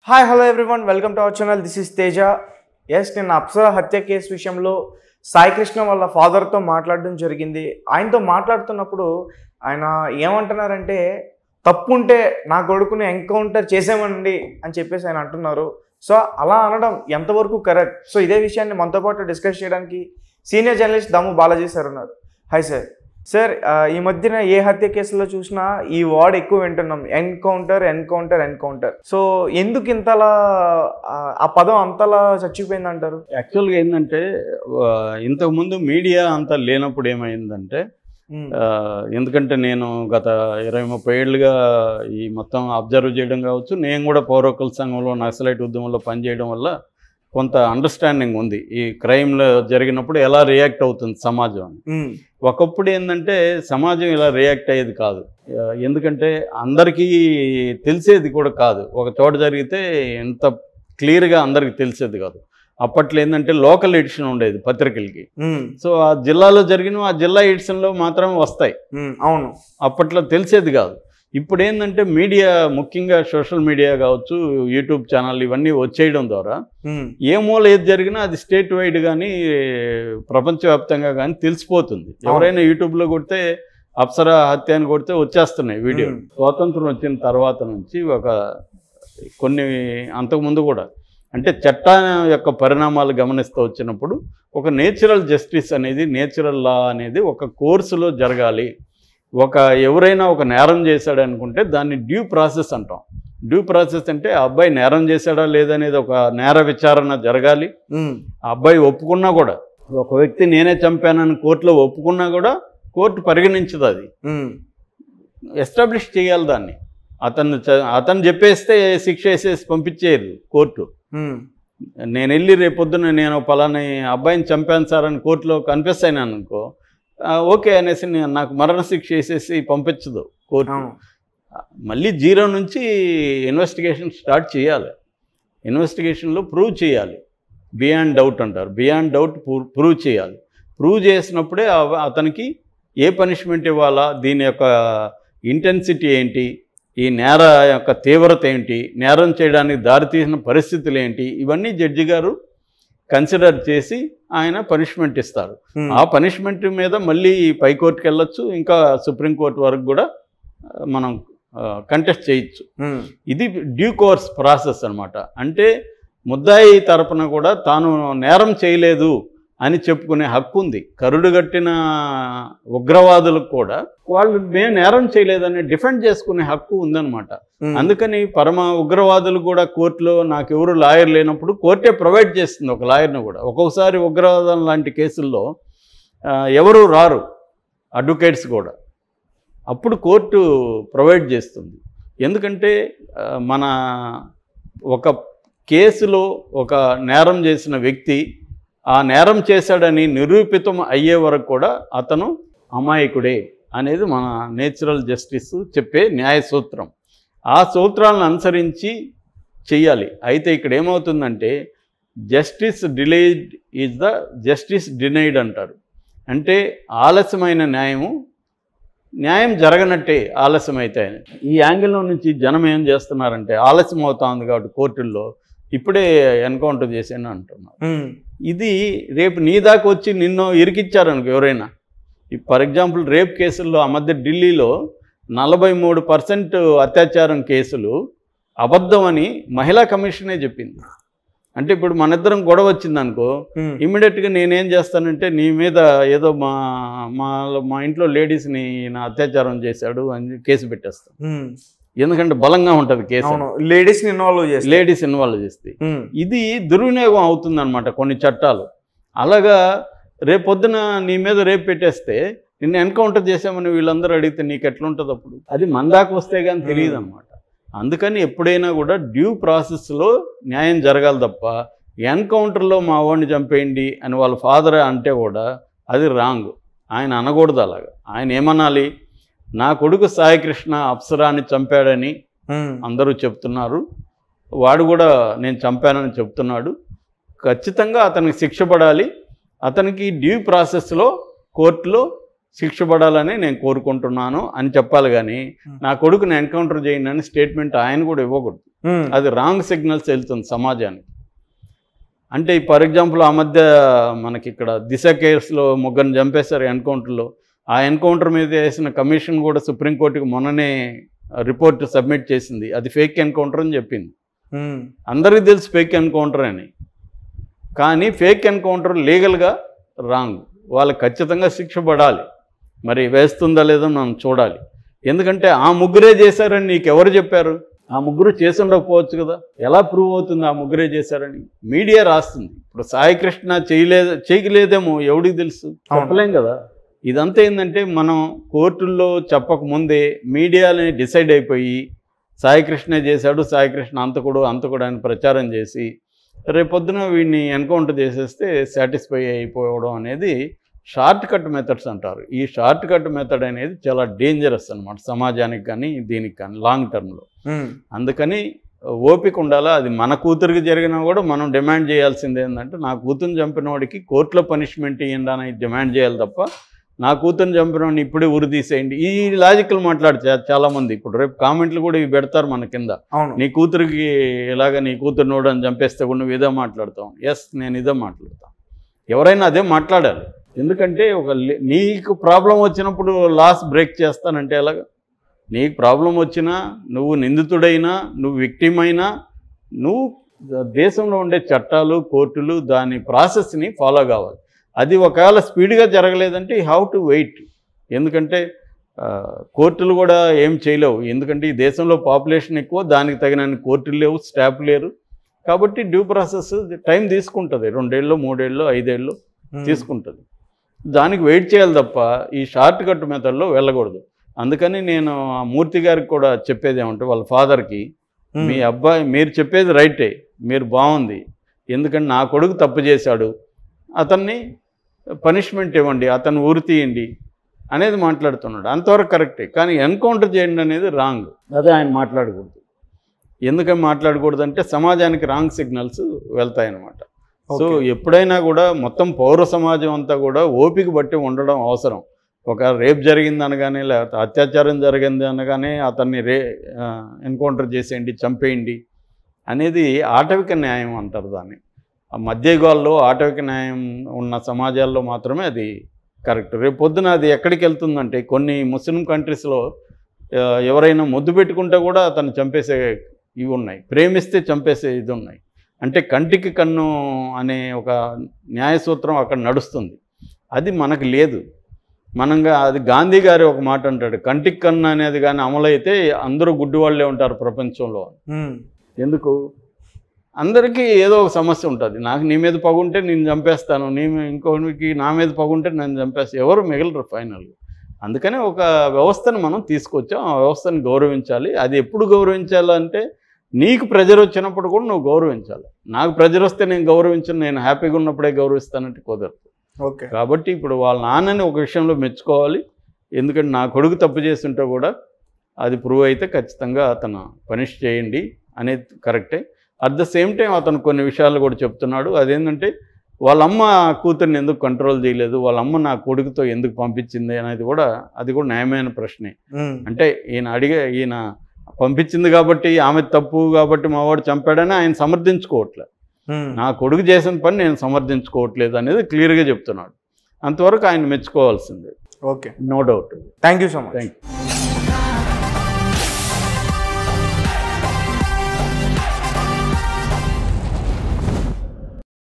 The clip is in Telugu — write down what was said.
Hi hello everyone welcome to our channel this is Teja S నేను అప్సర హత్య కేసు విషయంలో సాయి కృష్ణ వాళ్ళ ఫాదర్తో మాట్లాడడం జరిగింది ఆయనతో మాట్లాడుతున్నప్పుడు ఆయన ఏమంటున్నారంటే తప్పు ఉంటే నా కొడుకుని ఎన్కౌంటర్ చేసామండి అని చెప్పేసి ఆయన అంటున్నారు సో అలా అనడం ఎంతవరకు కరెక్ట్ సో ఇదే విషయాన్ని మనతో పాటు డిస్కస్ చేయడానికి senior journalist Dammu Balaji sir ఉన్నారు హాయ్ సార్ సార్ ఆ, ఈ మధ్యన ఏ హత్య కేసులో చూసినా ఈ వర్డ్ ఎక్కువ వింటున్నాం ఎన్కౌంటర్ ఎన్కౌంటర్ ఎన్కౌంటర్ సో ఎందుకు ఇంతలా ఆ, ఆ పదం అంతలా చచ్చిపోయింది అంటారు యాక్చువల్గా ఏంటంటే ఆ, ఇంతకుముందు మీడియా అంతా లేనప్పుడు ఏమైందంటే ఆ, ఎందుకంటే నేను గత ఇరవై ముప్పై ఏళ్ళుగా ఈ మొత్తం అబ్జర్వ్ చేయడం కావచ్చు నేను కూడా పౌరకుల సంఘంలో నక్సలైట్ ఉద్యమంలో పనిచేయడం వల్ల కొంత అండర్స్టాండింగ్ ఉంది ఈ క్రైమ్లో జరిగినప్పుడు ఎలా రియాక్ట్ అవుతుంది సమాజం అని ఉమ్, ఒకప్పుడు ఏంటంటే సమాజం ఇలా రియాక్ట్ అయ్యేది కాదు ఆ, ఎందుకంటే అందరికీ తెలిసేది కూడా కాదు ఒక చోట జరిగితే ఎంత క్లియర్గా అందరికీ తెలిసేది కాదు అప్పట్లో ఏంటంటే లోకల్ ఎడిషన్ ఉండేది పత్రికలకి ఉమ్, సో ఆ జిల్లాలో జరిగిన ఆ జిల్లా ఎడిషన్లో మాత్రమే వస్తాయి ఉమ్, అవును అప్పట్లో తెలిసేది కాదు ఇప్పుడు ఏంటంటే మీడియా ముఖ్యంగా సోషల్ మీడియా కావచ్చు యూట్యూబ్ ఛానల్ ఇవన్నీ వచ్చేయడం ద్వారా ఉమ్, ఏ మూల ఏది జరిగినా అది స్టేట్ వైడ్ కానీ ప్రపంచవ్యాప్తంగా కానీ తెలిసిపోతుంది ఎవరైనా యూట్యూబ్లో కొడితే అప్సర హత్య అని కొడితే వచ్చేస్తున్నాయి వీడియో Hmm. స్వాతంత్రం వచ్చిన తర్వాత నుంచి ఒక కొన్ని అంతకుముందు కూడా అంటే చట్టాల యొక్క పరిణామాలు గమనిస్తూ వచ్చినప్పుడు ఒక నేచురల్ జస్టిస్ అనేది నేచురల్ లా అనేది ఒక కోర్సులో జరగాలి ఒక ఎవరైనా ఒక నేరం చేశాడు అనుకుంటే దాన్ని డ్యూ ప్రాసెస్ అంటాం డ్యూ ప్రాసెస్ అంటే ఆ అబ్బాయి నేరం చేశాడా లేదనేది ఒక నేర విచారణ జరగాలి ఉమ్, ఆ అబ్బాయి ఒప్పుకున్నా కూడా ఒక వ్యక్తి నేనే చంపానని కోర్టులో ఒప్పుకున్నా కూడా కోర్టు పరిగణించదు అది ఉమ్, ఎస్టాబ్లిష్ చేయాలి దాన్ని అతను చ- అతను చెప్పేస్తే శిక్ష వేసేసి పంపించేయరు కోర్టు ఉమ్, నేను వెళ్ళి రేపొద్దున నేను పలాని అబ్బాయిని చంపాను సార్ అని కోర్టులో కన్ఫెస్ అయినాను అనుకో ఆ, ఓకే అనేసి నేను నాకు మరణశిక్ష వేసేసి పంపించదు కోర్టు అవును మళ్ళీ జీరో నుంచి ఇన్వెస్టిగేషన్ స్టార్ట్ చేయాలి ఇన్వెస్టిగేషన్లో ప్రూవ్ చేయాలి బియాండ్ డౌట్ అంటారు బియాండ్ డౌట్ ప్రూవ్ చేయాలి ప్రూవ్ చేసినప్పుడే అవ- అతనికి ఏ పనిష్మెంట్ ఇవ్వాలా దీని యొక్క ఇంటెన్సిటీ ఏంటి ఈ నేర యొక్క తీవ్రత ఏంటి నేరం చేయడానికి దారితీసిన పరిస్థితులు ఏంటి ఇవన్నీ జడ్జి గారు కన్సిడర్ చేసి ఆయన పనిష్మెంట్ ఇస్తారు ఉమ్, ఆ పనిష్మెంట్ మీద మళ్ళీ పైకోర్టుకి వెళ్ళొచ్చు ఇంకా సుప్రీంకోర్టు వరకు కూడా ఆ, మనం కంటెస్ట్ చేయొచ్చు ఉమ్, ఇది డ్యూ కోర్స్ ప్రాసెస్ అన్నమాట అంటే ముద్దాయి తరపున కూడా తాను నేరం చేయలేదు అని చెప్పుకునే హక్కు ఉంది కరుడుగట్టిన ఉగ్రవాదులకు కూడా వాళ్ళు మేము నేరం చేయలేదని డిఫెండ్ చేసుకునే హక్కు ఉందన్నమాట ఉమ్, అందుకని పరమ ఉగ్రవాదులు కూడా కోర్టులో నాకు ఎవరు లాయర్ లేనప్పుడు కోర్టే ప్రొవైడ్ చేస్తుంది ఒక లాయర్ని కూడా ఒక్కొక్కసారి ఉగ్రవాదం లాంటి కేసుల్లో ఆ, ఎవరు రారు అడ్వకేట్స్ కూడా అప్పుడు కోర్టు ప్రొవైడ్ చేస్తుంది ఎందుకంటే ఆ, మన ఒక కేసులో ఒక నేరం చేసిన వ్యక్తి ఆ నేరం చేశాడని నిరూపితం అయ్యే వరకు కూడా అతను అమాయకుడే అనేది మన నేచురల్ జస్టిస్ చెప్పే న్యాయ సూత్రం ఆ సూత్రాలను అనుసరించి చెయ్యాలి అయితే ఇక్కడ ఏమవుతుందంటే justice delayed is the justice denied అంటారు అంటే ఆలస్యమైన న్యాయము న్యాయం జరగనట్టే ఆలస్యం అయితే ఈ యాంగిల్లో నుంచి జనం ఏం చేస్తున్నారంటే ఆలస్యం అవుతా ఉంది కాబట్టి కోర్టుల్లో ఇప్పుడే ఎన్కౌంటర్ చేశాను అంటున్నారు ఉమ్, ఇది రేపు నీ దాకా వచ్చి నిన్ను ఇరికిచ్చారనుకో ఎవరైనా ఫర్ ఎగ్జాంపుల్ రేప్ కేసుల్లో ఆ మధ్య ఢిల్లీలో నలభై మూడు పర్సెంట్ అత్యాచారం కేసులు అబద్ధమని మహిళా కమిషనే చెప్పింది అంటే ఇప్పుడు మన ఇద్దరం గొడవ వచ్చిందనుకో ఉమ్, ఇమ్మీడియట్గా నేనేం చేస్తానంటే నీ మీద ఏదో మా మా మా ఇంట్లో లేడీస్ని నా అత్యాచారం చేశాడు అని కేసు పెట్టేస్తాను ఉమ్, ఎందుకంటే బలంగా ఉంటుంది కేసు అవును లేడీస్ ని ఇన్వాల్వ్ చేసి లేడీస్ ఇన్వాల్వ్ చేస్తే ఉమ్, ఇది దుర్వినియోగం అవుతుందన్నమాట కొన్ని చట్టాలు అలాగా రేపొద్దున నీ మీద రేపు పెట్టేస్తే నిన్ను ఎన్కౌంటర్ చేసామని వీళ్ళందరూ అడిగితే నీకు ఎట్లుంటుంది అప్పుడు అది మన దాకా వస్తే కానీ తెలియదు అనమాట అందుకని ఎప్పుడైనా కూడా డ్యూ ప్రాసెస్లో న్యాయం జరగాలి తప్ప ఎన్కౌంటర్లో మా వాడిని చంపేయండి అని వాళ్ళ ఫాదర్ అంటే కూడా అది రాంగ్ ఆయన అనకూడదు అలాగా ఆయన ఏమనాలి నా కొడుకు సాయికృష్ణ అప్సరాని చంపాడని ఉమ్, అందరూ చెప్తున్నారు వాడు కూడా నేను చంపానని చెప్తున్నాడు ఖచ్చితంగా అతనికి శిక్ష పడాలి అతనికి డ్యూ ప్రాసెస్లో కోర్టులో శిక్ష పడాలని నేను కోరుకుంటున్నాను అని చెప్పాలి కానీ Hmm. నా కొడుకుని ఎన్కౌంటర్ చేయండి అని స్టేట్మెంట్ ఆయన కూడా ఇవ్వకూడదు ఉమ్, అది రాంగ్ సిగ్నల్స్ వెళ్తుంది సమాజానికి అంటే ఫర్ ఎగ్జాంపుల్ ఆ మధ్య మనకి ఇక్కడ దిశ కేసులో ముగ్గురిని చంపేశారు ఎన్కౌంటర్లో ఆ ఎన్కౌంటర్ మీద వేసిన కమిషన్ కూడా సుప్రీంకోర్టుకి మొన్ననే రిపోర్ట్ సబ్మిట్ చేసింది అది ఫేక్ ఎన్కౌంటర్ అని చెప్పింది ఉమ్, అందరికీ తెలుసు ఫేక్ ఎన్కౌంటర్ అని కానీ ఫేక్ ఎన్కౌంటర్ లీగల్గా రాంగ్ వాళ్ళకి ఖచ్చితంగా శిక్ష పడాలి మరి వేస్తుందా లేదో మనం చూడాలి ఎందుకంటే ఆ ముగ్గురే చేశారని నీకు ఎవరు చెప్పారు ఆ ముగ్గురు చేసి ఉండకపోవచ్చు కదా ఎలా ప్రూవ్ అవుతుంది ఆ ముగ్గురే చేశారని మీడియా రాస్తుంది ఇప్పుడు సాయి కృష్ణ చేయలేదు చేయలేదేమో ఎవడికి తెలుసు చెప్పలేం కదా ఇదంతా ఏంటంటే మనం కోర్టుల్లో చెప్పకముందే మీడియాని డిసైడ్ అయిపోయి సాయి కృష్ణ చేశాడు సాయి కృష్ణ అంతకుడు అంతకుడు అని ప్రచారం చేసి రేపొద్దున వీడిని ఎన్కౌంటర్ చేసేస్తే సాటిస్ఫై అయిపోవడం అనేది షార్ట్ కట్ మెథడ్స్ అంటారు ఈ షార్ట్ కట్ మెథడ్ అనేది చాలా డేంజరస్ అనమాట సమాజానికి కానీ దీనికి కానీ లాంగ్ టర్మ్లో ఉమ్, అందుకని ఓపిక ఉండాలా అది మన కూతురికి జరిగినా కూడా మనం డిమాండ్ చేయాల్సింది ఏంటంటే నా కూతురుని చంపిన వాడికి కోర్టులో పనిష్మెంట్ ఇవ్వండి అని డిమాండ్ చేయాలి తప్ప నా కూతురుని చంపిన వాడిని ఇప్పుడే ఉరి తీసేయండి ఈ లాజికల్ మాట్లాడు చాలామంది ఇప్పుడు రేపు కామెంట్లు కూడా ఇవి పెడతారు మన కింద అవును నీ కూతురికి ఇలాగ నీ కూతురు నోడని చంపేస్తే కూడా నువ్వు ఇదే మాట్లాడతావు ఎస్ నేను ఇదే మాట్లాడతాను ఎవరైనా అదే మాట్లాడాలి ఎందుకంటే ఒక లే- నీకు ప్రాబ్లం వచ్చినప్పుడు లాస్ బ్రేక్ చేస్తానంటే ఎలాగ నీకు ప్రాబ్లం వచ్చినా నువ్వు నిందితుడైనా నువ్వు విక్టిమ్ అయినా నువ్వు దేశంలో ఉండే చట్టాలు కోర్టులు దాని ప్రాసెస్ని ఫాలో కావాలి అది ఒకవేళ స్పీడ్గా జరగలేదంటే యూ హ్యావ్ టు వెయిట్ ఎందుకంటే ఆ, కోర్టులు కూడా ఏం చేయలేవు ఎందుకంటే ఈ దేశంలో పాపులేషన్ ఎక్కువ దానికి తగినన్ని కోర్టులు లేవు స్టాఫ్ లేరు కాబట్టి డ్యూ ప్రాసెస్ టైం తీసుకుంటుంది రెండేళ్ళు మూడేళ్ళు ఐదేళ్ళు ఉమ్, తీసుకుంటుంది దానికి వెయిట్ చేయాలి తప్ప ఈ షార్ట్ కట్ మెథడ్లో వెళ్ళకూడదు అందుకని నేను ఆ మూర్తి గారికి కూడా చెప్పేది ఏమంటే వాళ్ళ ఫాదర్కి ఉమ్, మీ అబ్బాయి మీరు చెప్పేది రైటే మీరు బాగుంది ఎందుకంటే నా కొడుకు తప్పు చేశాడు అతన్ని పనిష్మెంట్ ఇవ్వండి అతను ఊరి తీయండి అనేది మాట్లాడుతున్నాడు అంతవరకు కరెక్టే కానీ ఎన్కౌంటర్ చేయండి అనేది రాంగ్ అదే ఆయన మాట్లాడకూడదు ఎందుకని మాట్లాడకూడదు అంటే సమాజానికి రాంగ్ సిగ్నల్స్ వెళ్తాయన్నమాట సో ఓకే. ఎప్పుడైనా కూడా మొత్తం పౌర సమాజం అంతా కూడా ఓపిక బట్టి ఉండడం అవసరం ఒక రేప్ జరిగింది అనగానే లేకపోతే అత్యాచారం జరిగింది అనగానే అతన్ని రే ఎన్కౌంటర్ చేసేయండి చంపేయండి అనేది ఆటవిక న్యాయం అంటారు దాన్ని ఆ మధ్యయుగాల్లో ఆటవిక న్యాయం ఉన్న సమాజాల్లో మాత్రమే అది కరెక్ట్ రేపు పొద్దున అది ఎక్కడికి వెళ్తుందంటే కొన్ని ముస్లిం కంట్రీస్లో ఎవరైనా ముద్దు పెట్టుకుంటే కూడా అతను చంపేసే ఇవి ఉన్నాయి ప్రేమిస్తే చంపేసే ఇది ఉన్నాయి అంటే కంటికి కన్ను అనే ఒక న్యాయసూత్రం అక్కడ నడుస్తుంది అది మనకు లేదు మనంగా అది గాంధీ గారి ఒక మాట అంటాడు కంటికి కన్ను అనేది కానీ అమలైతే అందరూ గుడ్డి వాళ్ళే ఉంటారు ప్రపంచంలో ఉమ్, ఎందుకు అందరికీ ఏదో ఒక సమస్య ఉంటుంది నాకు నీ మీద పగుంటే నేను చంపేస్తాను నీ మీ- ఇంకొకరికి నా మీద పగుంటే నేను చంపేస్తాను ఎవరు మిగలరు ఫైనల్ అందుకనే ఒక వ్యవస్థను మనం తీసుకొచ్చాం ఆ వ్యవస్థను గౌరవించాలి అది ఎప్పుడు గౌరవించాలంటే నీకు ప్రెజర్ వచ్చినప్పుడు కూడా నువ్వు గౌరవించాలి నాకు ప్రెజర్ వస్తే నేను గౌరవించను నేను హ్యాపీగా ఉన్నప్పుడే గౌరవిస్తానంటే కుదరదు ఓకే కాబట్టి ఇప్పుడు వాళ్ళ నాన్నని ఒక విషయంలో మెచ్చుకోవాలి ఎందుకంటే నా కొడుకు తప్పు చేస్తుంటే కూడా అది ప్రూవ్ అయితే ఖచ్చితంగా అతను పనిష్ చేయండి అనేది కరెక్టే అట్ ద సేమ్ టైం అతను కొన్ని విషయాలు కూడా చెప్తున్నాడు అదేంటంటే వాళ్ళ అమ్మ కూతుర్ని ఎందుకు కంట్రోల్ చేయలేదు వాళ్ళ అమ్మ నా కొడుకుతో ఎందుకు పంపించింది అనేది కూడా అది కూడా న్యాయమైన ప్రశ్నే ఉమ్, అంటే ఈయన అడిగే ఈయన పంపించింది కాబట్టి ఆమె తప్పు కాబట్టి మావాడు చంపాడని ఆయన సమర్థించుకోవట్లేదు ఉమ్, నా కొడుకు చేసిన పని నేను సమర్థించుకోవట్లేదు అనేది క్లియర్గా చెప్తున్నాడు అంతవరకు ఆయన మెచ్చుకోవాల్సిందే okay no doubt thank you so much thank you